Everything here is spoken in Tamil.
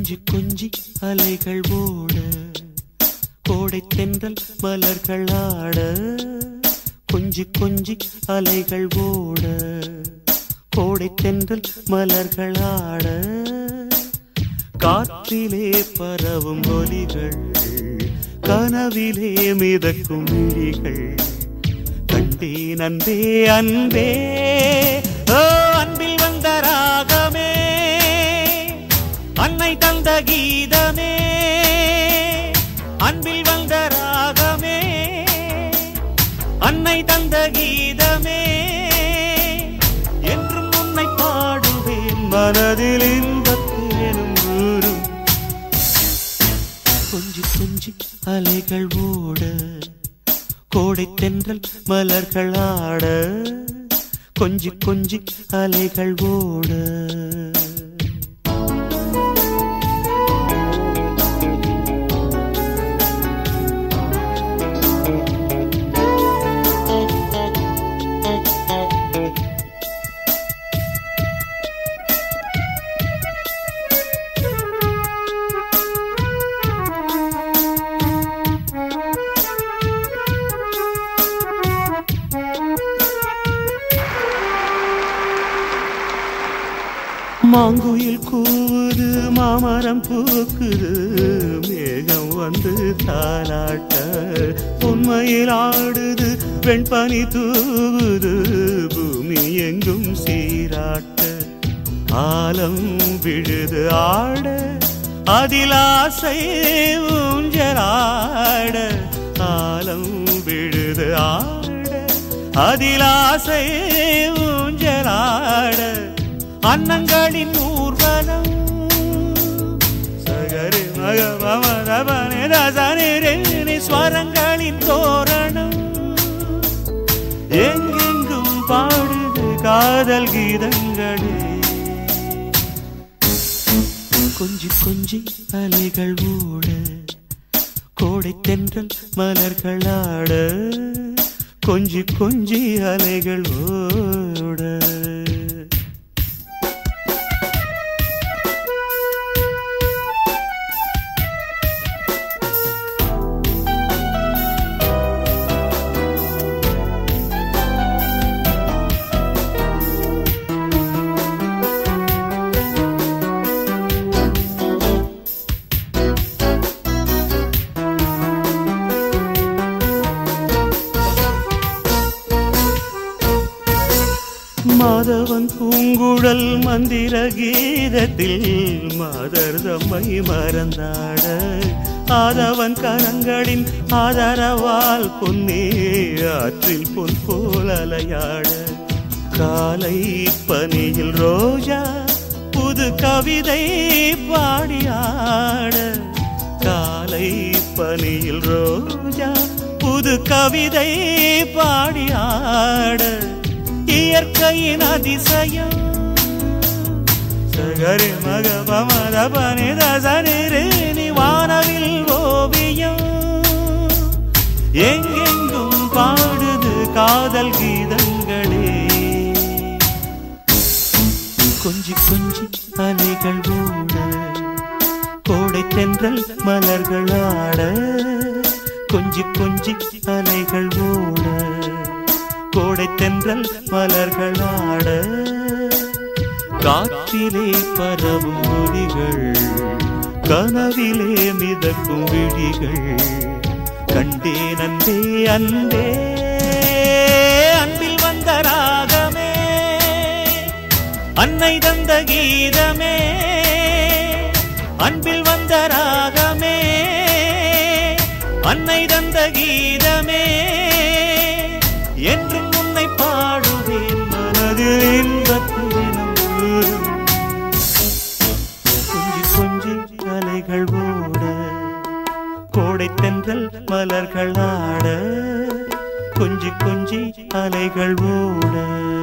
கொஞ்சி கொஞ்சி அலைகள் ஓட கோடை தென்றல் மலர்கள் ஆட கொஞ்சி கொஞ்சி அலைகள் ஓட கோடை தென்றல் மலர்கள் ஆட காற்றிலே பரவும் ஒலிகள் கனவிலே மிதக்கும் விழிகள் கண்டேன் அன்பே அன்பே ஓ அன்பில் வந்த ராகமே அன்னை தந்த கீதமே அன்பில் வந்த ராகமே அன்னை தந்த கீதமே என்றும் உன்னை பாடுவேன் மனதில் இன்பத்தேனும் ஊரும் கொஞ்சி கொஞ்சி அலைகள் ஓட கோடை தென்றல் மலர்கள் ஆட கொஞ்சி கொஞ்சி அலைகள் ஓட மாங்குயில் கூவுது மாமரம் பூக்குது மேகம் வந்து தாலாட்ட உண்மையில் ஆடுது வெண்பனி தூவுது பூமி எங்கும் சீராட்ட ஆலம் விழுது ஆட அதில் ஆசை ஊஞ்சலாட ஆலம் விழுது ஆட அதில் ஆசை ஊஞ்சலாட அன்னங்களின் ஊர்வலம் சகரி மக மமரபனே ரசனி ஸ்வரங்களின் தோரணம் எங்கெங்கும் பாடுது காதல் கீதங்களே கொஞ்சி கொஞ்சி அலைகள் ஓட கோடை தென்றல் மலர்கள் ஆட கொஞ்சி கொஞ்சி அலைகள் ஓட மாதவன் பூங்குழல் மந்திர கீதத்தில் மாதர் தம்மை மறந்தாட ஆதவன் கரங்களின் ஆதரவால் பொன்னே ஆற்றில் பொன் போல் அலையாட காலை பனியில் ரோஜா புது கவிதை பாடியாட காலை பனியில் ரோஜா புது கவிதை பாடியாட இயற்கையின் அதிசயம் சகரி மக பமத பனித சனிரேனி வானவில் ஓவியம் எங்கெங்கும் பாடுது காதல் கீதங்களே கொஞ்சி கொஞ்சி அலைகள் ஓட கோடை தென்றல் மலர்கள் ஆட கொஞ்சி கொஞ்சி அலைகள் ஓட கோடை தென்றல் மலர்கள் ஆட காற்றிலே பரவும் ஒலிகள் கனவிலே மிதக்கும் விழிகள் கண்டேன் அன்பே அன்பே அன்பில் வந்த ராகமே அன்னை தந்த கீதமே அன்பில் வந்த ராகமே அன்னை தந்த கீதமே என்றும் உன்னை பாடுவேன் மனதில் இன்பத்தேனும் ஊரும். கொஞ்சி கொஞ்சி அலைகள் ஓட கோடை தென்றல் மலர்கள் ஆட கொஞ்சி கொஞ்சி அலைகள் ஓட